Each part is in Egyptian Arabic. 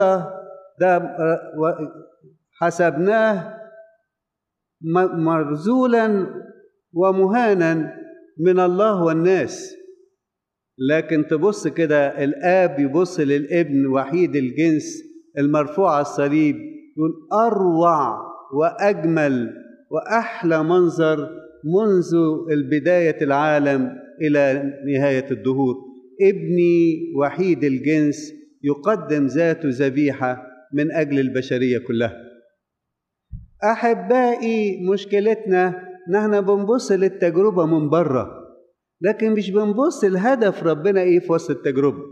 ده حسبناه مرزولا ومهانا من الله والناس لكن تبص كده الاب يبص للابن وحيد الجنس المرفوع على الصليب يقول اروع واجمل واحلى منظر منذ البدايه العالم الى نهايه الدهور ابني وحيد الجنس يقدم ذاته ذبيحه من اجل البشريه كلها احبائي مشكلتنا نحن بنبص للتجربه من بره لكن مش بنبص الهدف ربنا ايه في وسط التجربه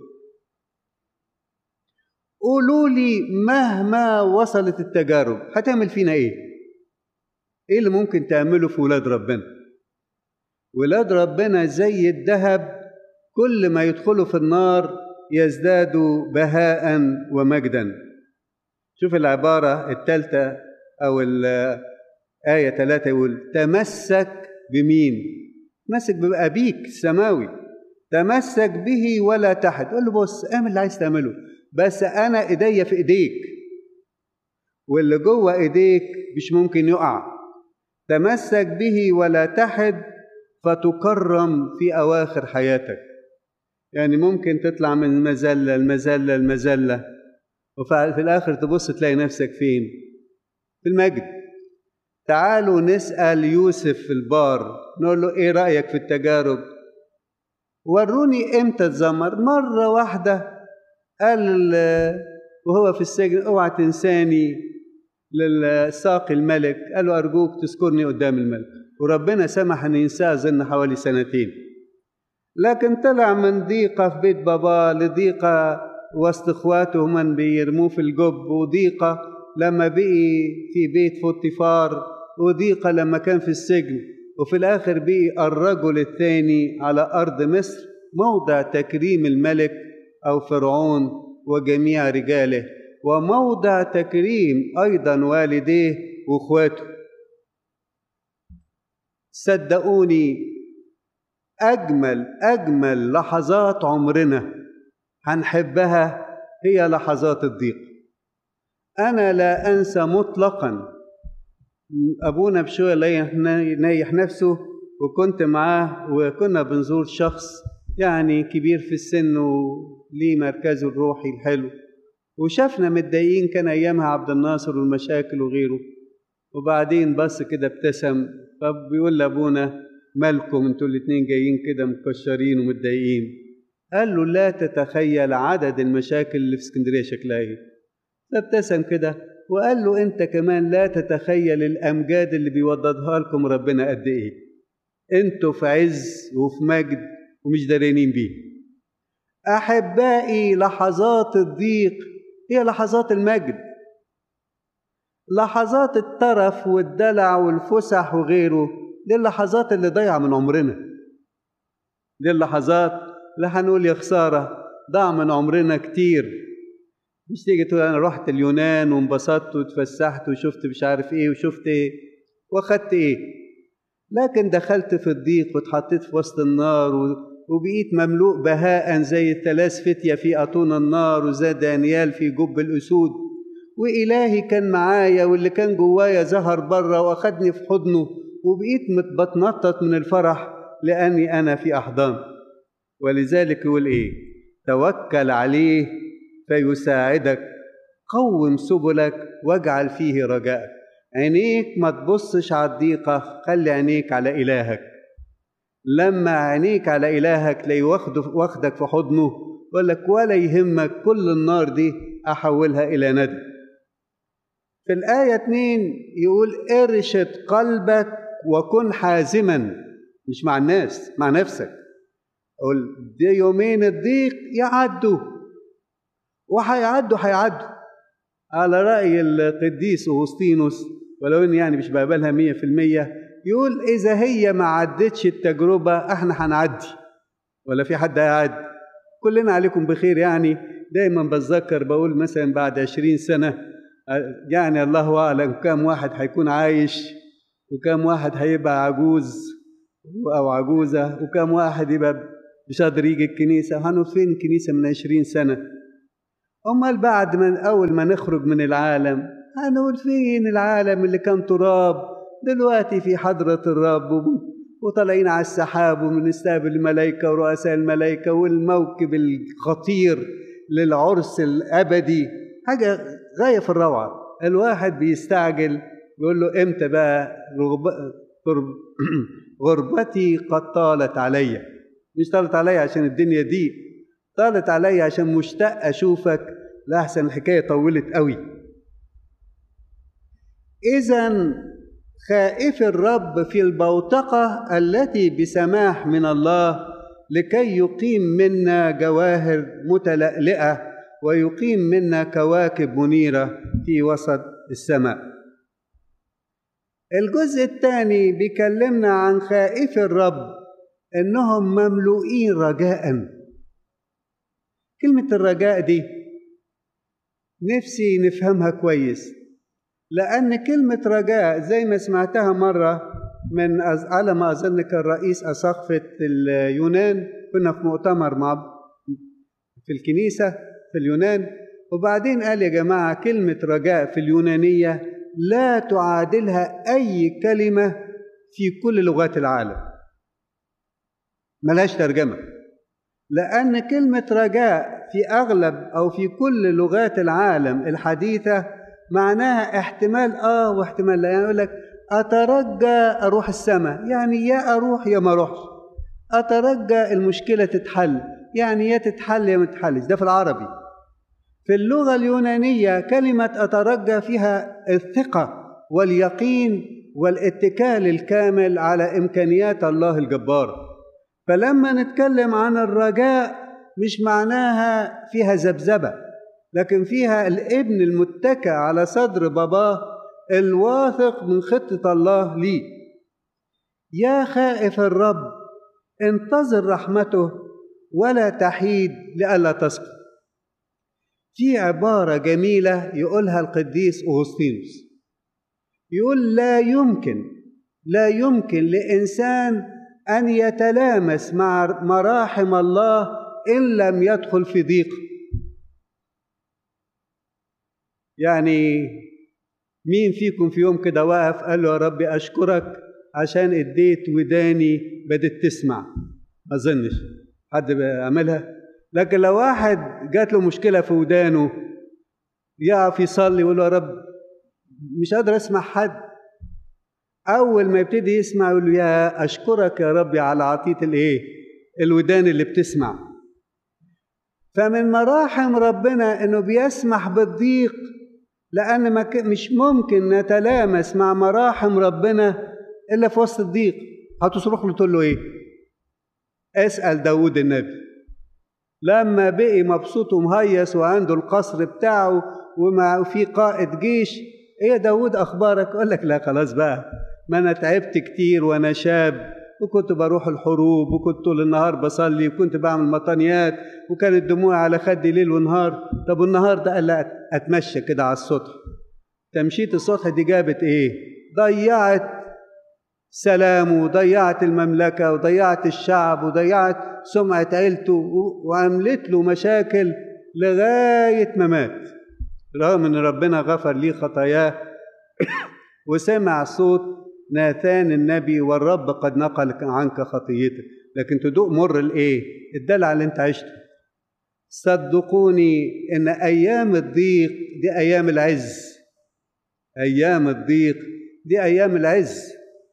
قولوا لي مهما وصلت التجارب هتعمل فينا ايه ايه اللي ممكن تعمله في ولاد ربنا ولاد ربنا زي الذهب كل ما يدخلوا في النار يزدادوا بهاء ومجدا شوف العبارة الثالثة أو الآية ثلاثة يقول تمسك بمين تمسك بأبيك السماوي تمسك به ولا تحت قول له بص اعمل اللي عايز تعمله بس أنا إيديا في إيديك واللي جوه إيديك مش ممكن يقع تمسك به ولا تحد فتكرم في أواخر حياتك يعني ممكن تطلع من المذلة المذلة المذلة وفي الآخر تبص تلاقي نفسك فين في المجد تعالوا نسأل يوسف البار نقول له إيه رأيك في التجارب وروني إمتى تزمر مرة واحدة قال وهو في السجن اوعى تنساني للساقي الملك قال له أرجوك تذكرني قدام الملك وربنا سمح أن ينساه أظن حوالي سنتين لكن طلع من ضيقة في بيت بابا لضيقة وسط اخواته من بيرموه في الجب وضيقة لما بقي في بيت فوتيفار وضيقة لما كان في السجن وفي الآخر بقي الرجل الثاني على أرض مصر موضع تكريم الملك أو فرعون وجميع رجاله وموضع تكريم أيضا والديه وإخواته صدقوني أجمل أجمل لحظات عمرنا هنحبها هي لحظات الضيق أنا لا أنسى مطلقا أبونا بشوية نايح نفسه وكنت معاه وكنا بنزور شخص يعني كبير في السن وليه مركزه الروحي الحلو وشافنا متضايقين كان أيامها عبد الناصر والمشاكل وغيره وبعدين بص كده ابتسم فبيقول لأبونا مالكم انتوا الاتنين جايين كده مكشرين ومتضايقين قال له لا تتخيل عدد المشاكل اللي في اسكندريه شكلها ايه فابتسم كده وقال له انت كمان لا تتخيل الامجاد اللي بيوضدها لكم ربنا قد ايه انتوا في عز وفي مجد ومش دارينين بيه احبائي لحظات الضيق هي لحظات المجد لحظات الترف والدلع والفسح وغيره دي اللحظات اللي ضيعة من عمرنا دي اللحظات اللي هنقول يا خسارة ضاع من عمرنا كتير مش تيجي تقول أنا رحت اليونان وانبسطت واتفسحت وشفت مش عارف إيه وشفت إيه وأخدت إيه لكن دخلت في الضيق واتحطيت في وسط النار وبقيت مملوء بهاء زي الثلاث فتية في أطون النار وزي دانيال في جب الأسود وإلهي كان معايا واللي كان جوايا ظهر بره وأخدني في حضنه وبقيت بتنطط من الفرح لأني أنا في أحضان ولذلك يقول إيه توكل عليه فيساعدك قوم سبلك واجعل فيه رجائك عينيك ما تبصش على الضيقة خلي عينيك على إلهك لما عينيك على إلهك تلاقيه واخدك في حضنه يقول لك ولا يهمك كل النار دي أحولها إلى ندى في الآية 2 يقول ارشد قلبك وكن حازما مش مع الناس مع نفسك قول دي يومين الضيق يعدوا وهيعدوا هيعدوا على رأي القديس أغسطينوس ولو إن يعني مش بقبلها مية في المية يقول إذا هي ما عدتش التجربة إحنا هنعدي ولا في حد هيعدي كلنا عليكم بخير يعني دايما بتذكر بقول مثلا بعد عشرين سنة يعني الله أعلم كم واحد هيكون عايش وكم واحد هيبقى عجوز أو عجوزة وكم واحد يبقى مش قادر يجي الكنيسة هنقول فين الكنيسة من عشرين سنة أمال بعد من أول ما نخرج من العالم هنقول فين العالم اللي كان تراب دلوقتي في حضرة الرب وطالعين على السحاب وبنستقبل الملائكة ورؤساء الملائكة والموكب الخطير للعرس الأبدي حاجة غاية في الروعة الواحد بيستعجل يقول له امتى بقى غربتي قد طالت عليا مش طالت عليا عشان الدنيا دي طالت عليا عشان مشتاق اشوفك لاحسن الحكايه طولت قوي اذا خائف الرب في البوتقه التي بسماح من الله لكي يقيم منا جواهر متلألئه ويقيم منا كواكب منيره في وسط السماء الجزء الثاني بيكلمنا عن خائف الرب انهم مملوئين رجاء كلمه الرجاء دي نفسي نفهمها كويس لان كلمه رجاء زي ما سمعتها مره من على ما اظن كان رئيس اساقفه اليونان كنا في مؤتمر مع في الكنيسه في اليونان وبعدين قال يا جماعه كلمه رجاء في اليونانيه لا تعادلها اي كلمه في كل لغات العالم ملهاش ترجمه لان كلمه رجاء في اغلب او في كل لغات العالم الحديثه معناها احتمال اه واحتمال لا يعني يقول لك اترجى اروح السماء يعني يا اروح يا ما اروحش اترجى المشكله تتحل يعني يا تتحل يا ما تتحلش ده في العربي في اللغه اليونانيه كلمه اترجى فيها الثقه واليقين والاتكال الكامل على امكانيات الله الجباره فلما نتكلم عن الرجاء مش معناها فيها ذبذبه لكن فيها الابن المتكى على صدر باباه الواثق من خطه الله ليه يا خائف الرب انتظر رحمته ولا تحيد لئلا تسقط في عباره جميله يقولها القديس اغسطينوس يقول لا يمكن لا يمكن لانسان ان يتلامس مع مراحم الله ان لم يدخل في ضيق يعني مين فيكم في يوم كده واقف قال له يا ربي اشكرك عشان اديت وداني بدت تسمع ما اظنش حد بيعملها لكن لو واحد جات له مشكله في ودانه يقف يصلي يقول له يا رب مش قادر اسمع حد اول ما يبتدي يسمع يقول له يا اشكرك يا ربي على عطيه الايه الودان اللي بتسمع فمن مراحم ربنا انه بيسمح بالضيق لان ما مش ممكن نتلامس مع مراحم ربنا الا في وسط الضيق هتصرخ له تقول له ايه اسال داود النبي لما بقي مبسوط ومهيص وعنده القصر بتاعه ومع في قائد جيش ايه داود اخبارك اقول لك لا خلاص بقى ما انا تعبت كتير وانا شاب وكنت بروح الحروب وكنت طول النهار بصلي وكنت بعمل مطانيات وكانت دموعي على خدي ليل ونهار طب النهارده قال لا اتمشى كده على السطح تمشية السطح دي جابت ايه ضيعت سلامه وضيعت المملكة وضيعت الشعب وضيعت سمعة عيلته وعملت له مشاكل لغاية ما مات رغم ان ربنا غفر ليه خطاياه وسمع صوت ناثان النبي والرب قد نقل عنك خطيتك لكن تدوق مر الايه الدلع اللي انت عشته صدقوني ان ايام الضيق دي ايام العز ايام الضيق دي ايام العز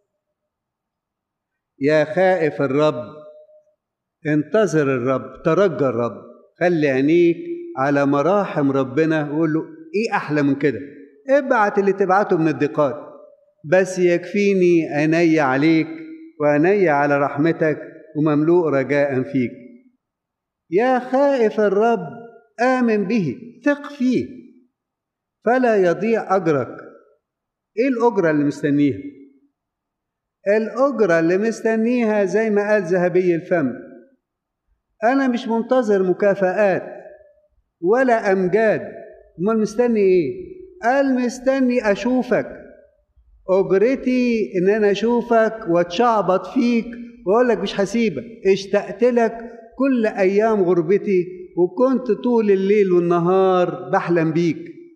يا خائف الرب انتظر الرب ترجى الرب خلي عينيك على مراحم ربنا وقول له ايه احلى من كده ابعت اللي تبعته من الضيقات بس يكفيني عيني عليك وعيني على رحمتك ومملوء رجاء فيك يا خائف الرب آمن به ثق فيه فلا يضيع أجرك إيه الأجرة اللي مستنيها؟ الأجرة اللي مستنيها زي ما قال ذهبي الفم أنا مش منتظر مكافآت ولا أمجاد أمال مستني إيه؟ قال مستني أشوفك أجرتي إن أنا أشوفك وأتشعبط فيك وأقول لك مش هسيبك اشتقت لك كل أيام غربتي وكنت طول الليل والنهار بحلم بيك